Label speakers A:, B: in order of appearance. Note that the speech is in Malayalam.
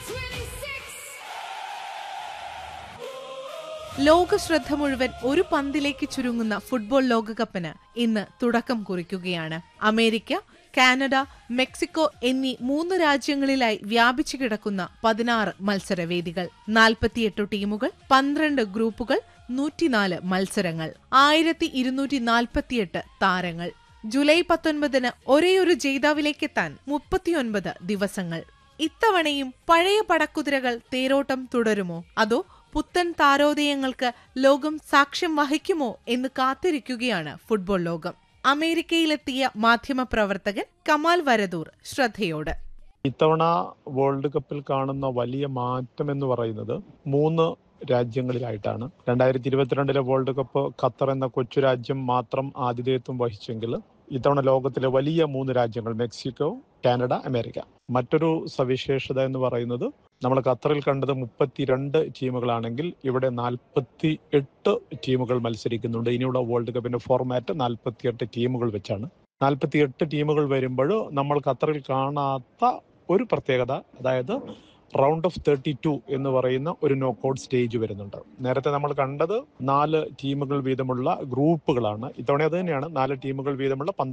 A: ലോക ശ്രദ്ധ മുഴുവൻ ഒരു പന്തിലേക്ക് ചുരുങ്ങുന്ന ഫുട്ബോൾ ലോകകപ്പിന് ഇന്ന് തുടക്കം കുറിക്കുകയാണ് അമേരിക്ക കാനഡ മെക്സിക്കോ എന്നീ മൂന്ന് രാജ്യങ്ങളിലായി വ്യാപിച്ചു കിടക്കുന്ന പതിനാറ് മത്സരവേദികൾ നാൽപ്പത്തിയെട്ട് ടീമുകൾ പന്ത്രണ്ട് ഗ്രൂപ്പുകൾ നൂറ്റിനാല് മത്സരങ്ങൾ ആയിരത്തി ഇരുന്നൂറ്റി നാൽപ്പത്തിയെട്ട് താരങ്ങൾ ജൂലൈ പത്തൊൻപതിന് ഒരേയൊരു ജേതാവിലേക്കെത്താൻ മുപ്പത്തിയൊൻപത് ദിവസങ്ങൾ ഇത്തവണയും പഴയ പടക്കുതിരകൾ തേരോട്ടം തുടരുമോ അതോ പുത്തൻ താരോദയങ്ങൾക്ക് ലോകം സാക്ഷ്യം വഹിക്കുമോ എന്ന് കാത്തിരിക്കുകയാണ് ഫുട്ബോൾ ലോകം അമേരിക്കയിലെത്തിയ മാധ്യമപ്രവർത്തകൻ കമാൽ വരദൂർ ശ്രദ്ധയോട്
B: ഇത്തവണ വേൾഡ് കപ്പിൽ കാണുന്ന വലിയ മാറ്റം എന്ന് പറയുന്നത് മൂന്ന് രാജ്യങ്ങളിലായിട്ടാണ് രണ്ടായിരത്തി ഇരുപത്തിരണ്ടിലെ വേൾഡ് കപ്പ് ഖത്തർ എന്ന കൊച്ചു രാജ്യം മാത്രം ആതിഥേയത്വം വഹിച്ചെങ്കിൽ ഇത്തവണ ലോകത്തിലെ വലിയ മൂന്ന് രാജ്യങ്ങൾ മെക്സിക്കോ കാനഡ അമേരിക്ക മറ്റൊരു സവിശേഷത എന്ന് പറയുന്നത് നമ്മൾ ഖത്തറിൽ കണ്ടത് മുപ്പത്തിരണ്ട് ടീമുകളാണെങ്കിൽ ഇവിടെ നാൽപ്പത്തി എട്ട് ടീമുകൾ മത്സരിക്കുന്നുണ്ട് ഇനിയുള്ള വേൾഡ് കപ്പിന്റെ ഫോർമാറ്റ് നാൽപ്പത്തിയെട്ട് ടീമുകൾ വെച്ചാണ് നാൽപ്പത്തിയെട്ട് ടീമുകൾ വരുമ്പോൾ നമ്മൾ ഖത്തറിൽ കാണാത്ത ഒരു പ്രത്യേകത അതായത് റൗണ്ട് ഓഫ് തേർട്ടി ടു എന്ന് പറയുന്ന ഒരു നോക്കൌട്ട് സ്റ്റേജ് വരുന്നുണ്ട് നേരത്തെ നമ്മൾ കണ്ടത് നാല് ടീമുകൾ വീതമുള്ള ഗ്രൂപ്പുകളാണ് ഇത്തവണ അത് തന്നെയാണ് നാല് ടീമുകൾ വീതമുള്ള